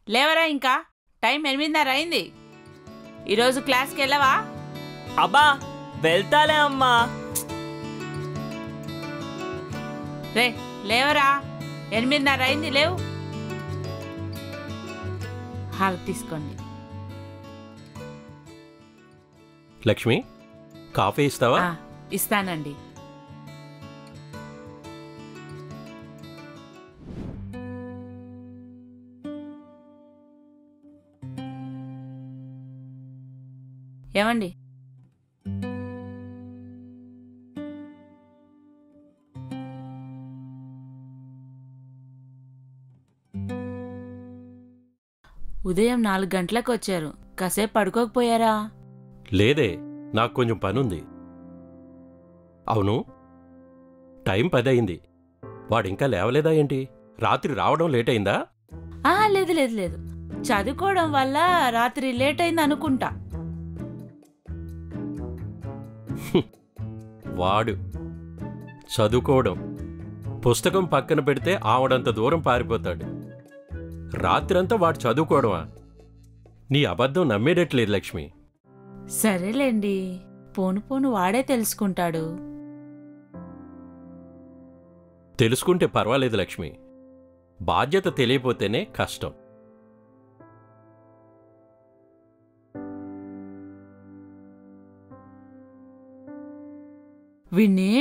లేవరా ఇంకా టైం ఎనిమిదిన్నర అయింది ఈరోజు క్లాస్కి వెళ్ళవా అబ్బా వెళ్తాలే అమ్మా రే లేవరా ఎనిమిదిన్నర అయింది లేవు హారతి తీసుకోండి లక్ష్మి కాఫీ ఇస్తావా ఆ, ఇస్తానండి ఏమండి ఉదయం నాలుగు గంటలకు వచ్చారు కాసేపు పడుకోకపోయారా లేదే నాకు కొంచెం పనుంది అవును టైం పది అయింది వాడు ఇంకా లేవలేదా ఏంటి రాత్రి రావడం లేట్ అయిందా ఆ లేదు లేదు లేదు చదువుకోవడం వల్ల రాత్రి లేట్ అయింది అనుకుంటా వాడు చదువుకోవడం పుస్తకం పక్కన పెడితే ఆవడంత దూరం పారిపోతాడు రాత్రంతా వాడు చదువుకోవడమా నీ అబద్ధం నమ్మేటట్లేదు లక్ష్మి సరేలేండి పోను పోను వాడే తెలుసుకుంటాడు తెలుసుకుంటే పర్వాలేదు లక్ష్మి బాధ్యత తెలియపోతేనే కష్టం విన్నీ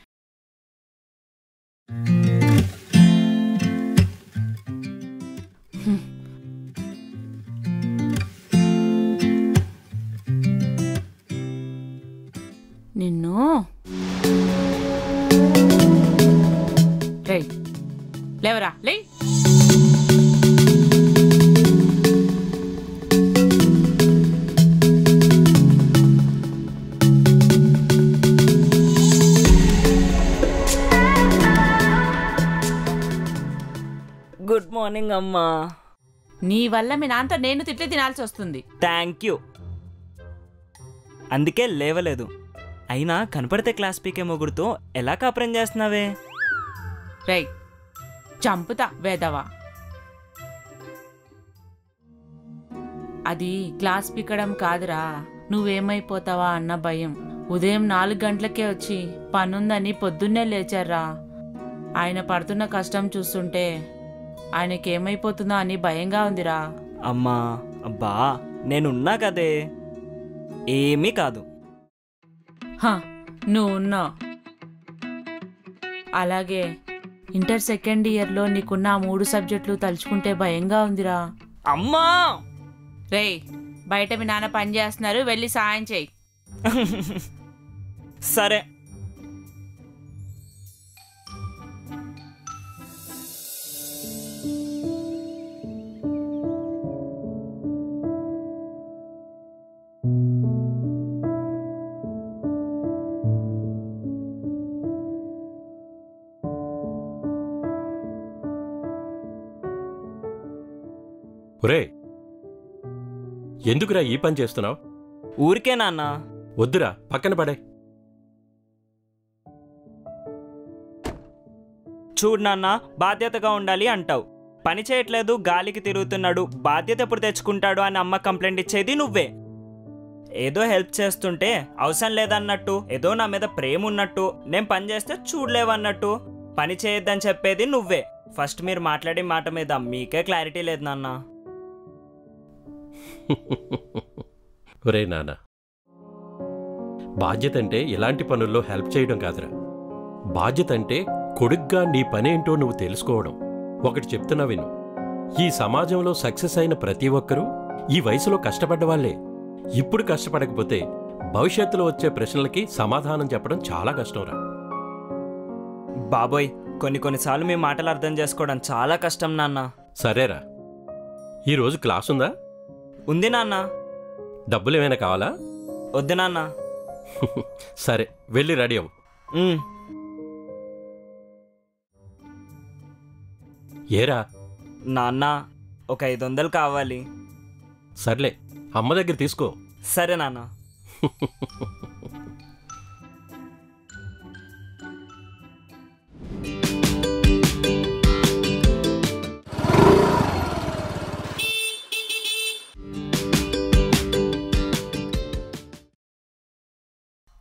హ్మ్. నిన్ను రే లేవరా లే గుడ్ మార్నింగ్ అమ్మా నీ వల్ల మీ నాన్నతో నేను తిట్లు తినాల్సి వస్తుంది థ్యాంక్ యూ అందుకే లేవలేదు అయినా కనపడితే క్లాస్ పీకే మొగుడుతో ఎలా కాపురం చేస్తున్నావే రై చంపుతా వేదవా అది క్లాస్ పిక్కడం కాదురా నువ్వేమైపోతావా అన్న భయం ఉదయం నాలుగు గంటలకే వచ్చి పనుందని పొద్దున్నే లేచారా ఆయన పడుతున్న కష్టం చూస్తుంటే ఆయనకేమైపోతుందో అని భయంగా ఉందిరా అమ్మా అబ్బా నేనున్నా కదే ఏమీ కాదు హ, నువ్వు ఉన్నావు అలాగే ఇంటర్ సెకండ్ ఇయర్లో నీకున్న ఆ మూడు సబ్జెక్టులు తలుచుకుంటే భయంగా ఉందిరా అమ్మా రేయ్ బయట మీ నాన్న పని చేస్తున్నారు వెళ్ళి సాయం చేయి సరే ఒరే ఎందుకురా ఈ పని చేస్తున్నావు ఊరికే నాన్న వద్దురా పక్కన పడే చూడు నాన్న బాధ్యతగా ఉండాలి అంటావు పని చేయట్లేదు గాలికి తిరుగుతున్నాడు బాధ్యత ఎప్పుడు తెచ్చుకుంటాడు అని అమ్మ కంప్లైంట్ ఇచ్చేది నువ్వే ఏదో హెల్ప్ చేస్తుంటే అవసరం లేదన్నట్టు ఏదో నా మీద ప్రేమ ఉన్నట్టు నేను పని చేస్తే చూడలేవన్నట్టు పని చేయొద్దని చెప్పేది నువ్వే ఫస్ట్ మీరు మాట్లాడే మాట మీద మీకే క్లారిటీ లేదు నాన్న ఒరే నాన్న బాధ్యత అంటే ఇలాంటి పనుల్లో హెల్ప్ చేయడం కాదురా బాధ్యత అంటే కొడుగ్గా నీ పనేంటో నువ్వు తెలుసుకోవడం ఒకటి చెప్తున్నా విను ఈ సమాజంలో సక్సెస్ అయిన ప్రతి ఒక్కరూ ఈ వయసులో కష్టపడ్డవాళ్లే ఇప్పుడు కష్టపడకపోతే భవిష్యత్తులో వచ్చే ప్రశ్నలకి సమాధానం చెప్పడం చాలా కష్టంరా బాబోయ్ కొన్ని కొన్నిసార్లు మీ మాటలు అర్థం చేసుకోవడం చాలా కష్టం నాన్న సరేరా ఈరోజు క్లాస్ ఉందా ఉంది నాన్న డబ్బులు ఏమైనా కావాలా వద్దు నాన్న సరే వెళ్ళి రెడీ అవ్వు ఉమ్, ఏరా నాన్న ఒక ఐదు వందలు కావాలి సర్లే అమ్మ దగ్గర తీసుకో సరే నాన్న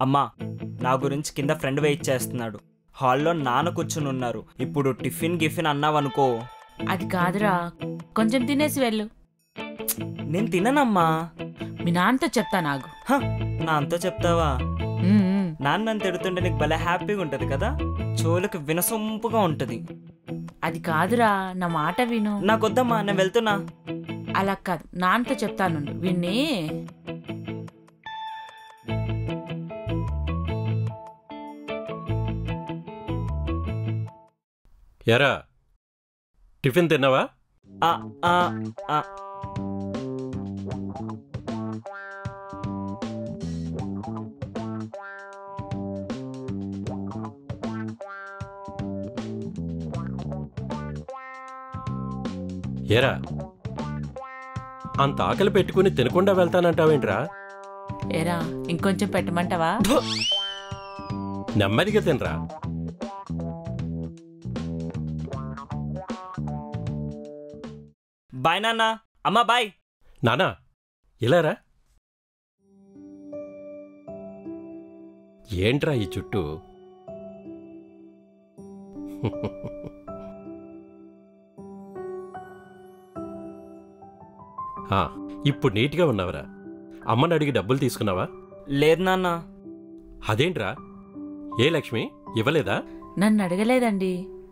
అమ్మా నా గురించి కింద ఫ్రెండ్ వెయిట్ చేస్తున్నాడు హాల్లో నాన్న కూర్చుని ఉన్నారు ఇప్పుడు టిఫిన్ గిఫిన్ అన్నావనుకో అది కాదురా కొంచెం తినేసి వెళ్ళు నేను తిననమ్మా మీ నాన్నతో చెప్తా నాకు హ, నా అంతా చెప్తావా నాన్న నన్ను తిడుతుంటే నీకు భలే హ్యాపీగా ఉంటుంది కదా చెవులకు వినసొంపుగా ఉంటుంది అది కాదురా నా మాట విను నాకొద్దమ్మా నేను వెళ్తున్నా అలా కాదు నాన్నతో చెప్తాను విన్ని ఎరా టిఫిన్ తిన్నావా ఆ, ఆ, ఆ. ఎరా అంత ఆకలి పెట్టుకుని తినకుండా వెళ్తానంటావేంట్రా ఏరా ఇంకొంచెం పెట్టమంటావా నెమ్మదిగా తినరా బాయ్ నాన్న అమ్మా బాయ్ నానా ఇలారా ఏంట్రా ఈ చుట్టూ ఆ, ఇప్పుడు నీట్గా ఉన్నావరా అమ్మని అడిగి డబ్బులు తీసుకున్నావా లేదు నాన్న అదేంట్రా ఏ లక్ష్మి ఇవ్వలేదా నన్ను అడగలేదండి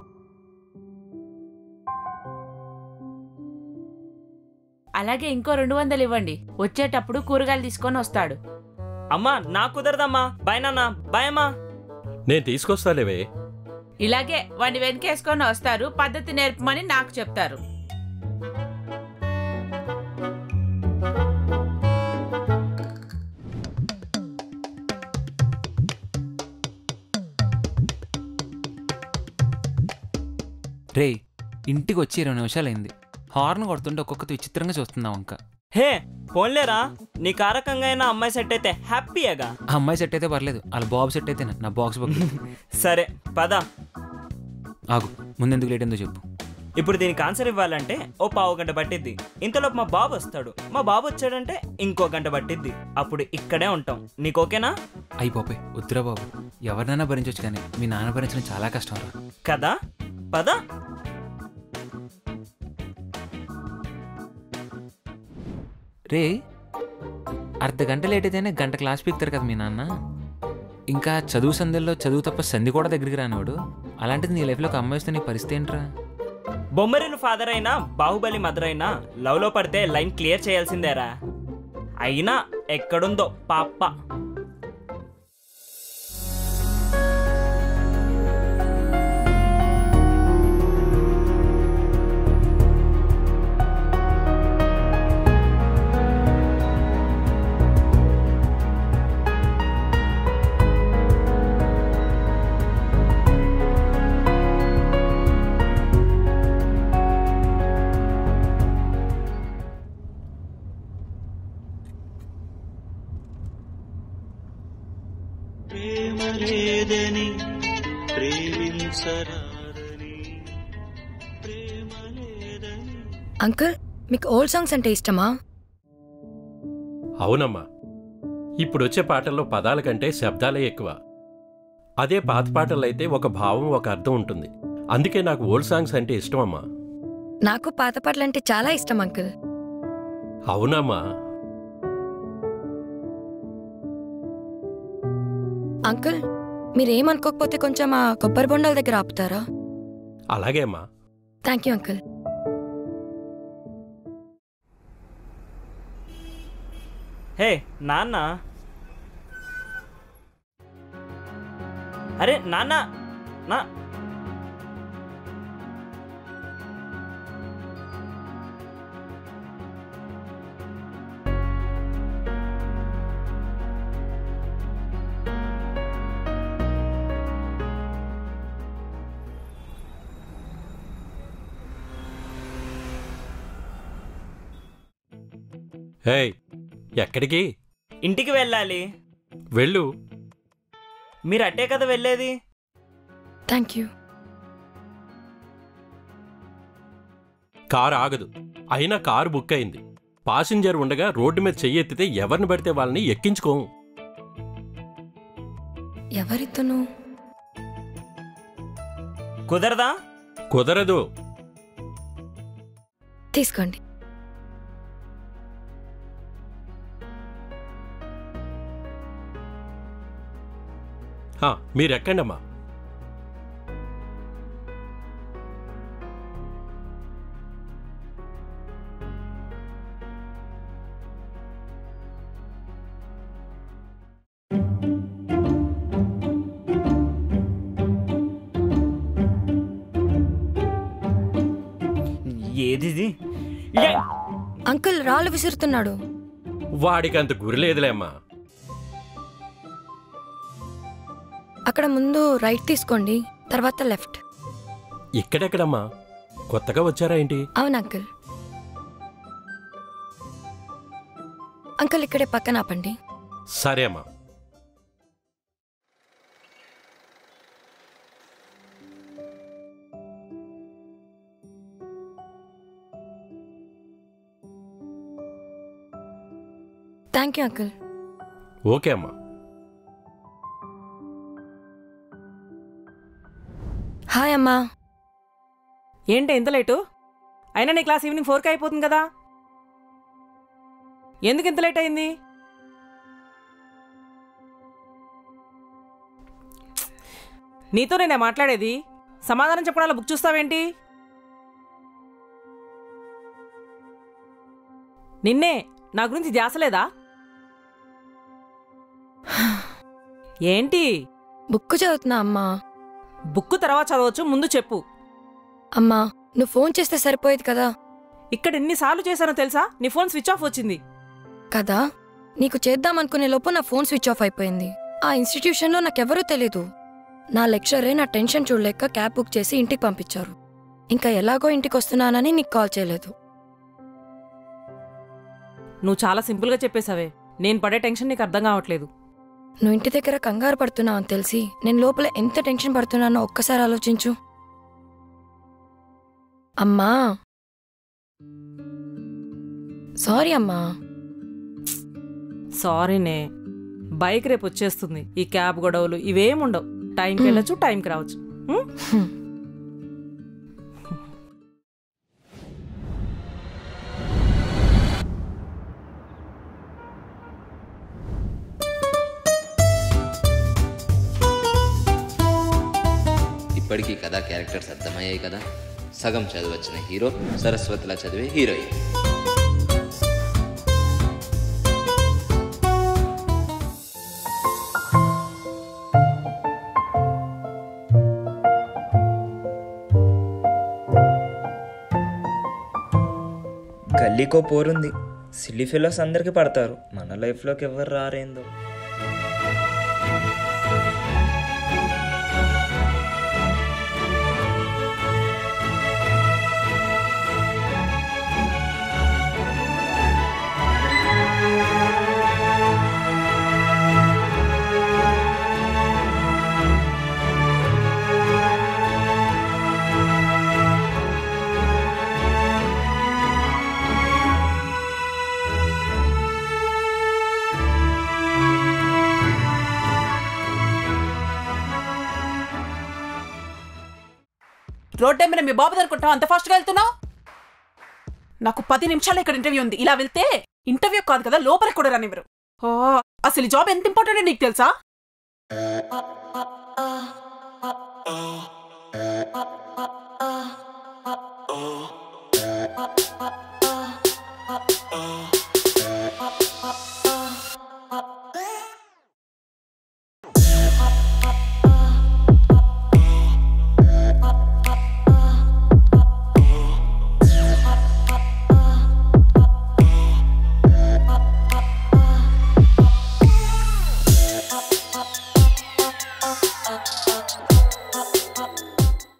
అలాగే ఇంకో రెండు వందలు ఇవ్వండి వచ్చేటప్పుడు కూరగాయలు తీసుకొని వస్తాడు అమ్మా నా కుదరదమ్మా బాయ్ నాన్న బాయ్ అమ్మా నేను తీసుకొస్తాలేవే ఇలాగే వాడిని వెనకేసుకొని వస్తారు పద్ధతి నేర్పమని నాకు చెప్తారు రే ఇంటికి వచ్చి ఇరవై నిమిషాలైంది హార్న్ కొడుతుంటే ఒక్కొక్కటి విచిత్రంగా చూస్తున్నాం అంక హే పోన్లేరా నీ కారకంగా అయినా అమ్మాయి సెట్ అయితే హ్యాపీయేగా ఆ అమ్మాయి సెట్ అయితే పర్లేదు వాళ్ళ బాబు సెట్ అయితే నా బాక్స్ బుక్ సరే పద ఆగు ముందెందుకు లేట్ ఏందో చెప్పు ఇప్పుడు దీనికి ఆన్సర్ ఇవ్వాలంటే ఓ పావు గంట పట్టిద్ది ఇంతలోపు మా బాబు వస్తాడు మా బాబు వచ్చాడంటే ఇంకో గంట పట్టిద్ది అప్పుడు ఇక్కడే ఉంటాం నీకు ఓకేనా అయిపోయి వద్దురా బాబు ఎవరినైనా భరించవచ్చు కానీ మీ నాన్న భరించడం చాలా కష్టం రా కదా పద రే అర్ధ గంట లేట్ అయితేనే గంట క్లాస్ పీకుతారు కదా మీ నాన్న ఇంకా చదువు సందుల్లో చదువు తప్ప సంధి కూడా దగ్గరికి రానివాడు అలాంటిది నీ లైఫ్లో ఒక అమ్మాయి వస్తే నీ పరిస్థితి ఏంట్రా బొమ్మరిలు ఫాదర్ అయినా బాహుబలి మదర్ అయినా లవ్లో పడితే లైన్ క్లియర్ చేయాల్సిందేరా అయినా ఎక్కడుందో పాప ప్రేమలేదని ప్రేమించరాదని ప్రేమలేదని అంకుల్ మీకు ఓల్డ్ సాంగ్స్ అంటే ఇష్టమా అవునమ్మా ఇప్పుడొచ్చే పాటల్లో పదాల కంటే శబ్దాలే ఎక్కువ అదే పాత పాటలైతే ఒక భావం ఒక అర్థం ఉంటుంది అందుకే నాకు ఓల్డ్ సాంగ్స్ అంటే ఇష్టమమ్మా నాకు పాత పాటలు అంటే చాలా ఇష్టం అంకుల్ అవునమ్మా అంకుల్ మీరేమనుకోకపోతే కొంచెం ఆ కొబ్బరి బొండాల దగ్గర ఆపుతారా అలాగే అమ్మా థ్యాంక్ యూ అంకుల్ హే నాన్న అరే నాన్న నా ఏయ్ ఎక్కడికి ఇంటికి వెళ్ళాలి వెళ్ళు మీరు అట్టే కదా వెళ్ళేది థ్యాంక్ యూ కారు ఆగదు అయినా కారు బుక్ అయింది పాసింజర్ ఉండగా రోడ్డు మీద చెయ్యెత్తితే ఎవరిని పడితే వాళ్ళని ఎక్కించుకోము ఎవరితను కుదరదా కుదరదు తీసుకోండి హా, మీరెక్కండమ్మా ఏదిది ఏ! అంకుల్ రాళ్ళు విసురుతున్నాడు వాడికంత గురి లేదులే అమ్మా అక్కడ ముందు రైట్ తీసుకోండి తర్వాత లెఫ్ట్ ఇక్కడెక్కడమ్మా కొత్తగా వచ్చారా ఏంటి అవును అంకుల్ అంకుల్ ఇక్కడే పక్కన ఆపండి సరే అమ్మా థ్యాంక్ యూ అంకుల్ ఓకే అమ్మా హాయ్ అమ్మా ఏంటి ఇంత లేటు అయినా నీ క్లాస్ ఈవినింగ్ ఫోర్కి అయిపోతుంది కదా ఎందుకు ఇంత లేట్ అయింది నీతో నేనే మాట్లాడేది సమాధానం చెప్పడాల బుక్ చూస్తావేంటి నిన్నే నా గురించి ధ్యాస లేదా ఏంటి బుక్ చదువుతున్నా అమ్మా బుక్ తర్వాత చదవచ్చు ముందు చెప్పు అమ్మా నువ్వు ఫోన్ చేస్తే సరిపోయేది కదా ఇక్కడ ఎన్నిసార్లు చేశానో తెలుసా నీ ఫోన్ స్విచ్ ఆఫ్ వచ్చింది కదా నీకు చేద్దామనుకునే లోపు నా ఫోన్ స్విచ్ ఆఫ్ అయిపోయింది ఆ ఇన్స్టిట్యూషన్లో నాకెవరూ తెలీదు నా లెక్చరే నా టెన్షన్ చూడలేక క్యాబ్ బుక్ చేసి ఇంటికి పంపించారు ఇంకా ఎలాగో ఇంటికి వస్తున్నానని నీకు కాల్ చేయలేదు నువ్వు చాలా సింపుల్గా చెప్పేశావే నేను పడే టెన్షన్ నీకు అర్థం కావట్లేదు నువ్వు ఇంటి దగ్గర కంగారు పడుతున్నావు అని తెలిసి నేను లోపల ఎంత టెన్షన్ పడుతున్నానో ఒక్కసారి ఆలోచించు అమ్మా సారీ అమ్మా సారీనే బైక్ రేపు వచ్చేస్తుంది ఈ క్యాబ్ గొడవలు ఇవేం ఉండవు టైంకి వెళ్ళొచ్చు టైంకి రావచ్చు ఉం? హ్మ్. ఇప్పటికీ కథా క్యారెక్టర్స్ అర్థమయ్యాయి కదా సగం చదివచ్చిన హీరో సరస్వతిలా చదివే హీరోయిన్ గల్లీకో పోరుంది సిల్లీ ఫిలోస్ అందరికి పడతారు మన లైఫ్లోకి ఎవరు రారేందో రోడ్ మీద మీ బాబు అనుకుంటావు అంత ఫాస్ట్గా వెళ్తున్నావు నాకు పది నిమిషాలు ఇక్కడ ఇంటర్వ్యూ ఉంది ఇలా వెళ్తే ఇంటర్వ్యూ కాదు కదా లోపలికి కూడా రానివ్వరు ఓ అసలు ఈ జాబ్ ఎంత ఇంపార్టెంట్ నీకు తెలుసా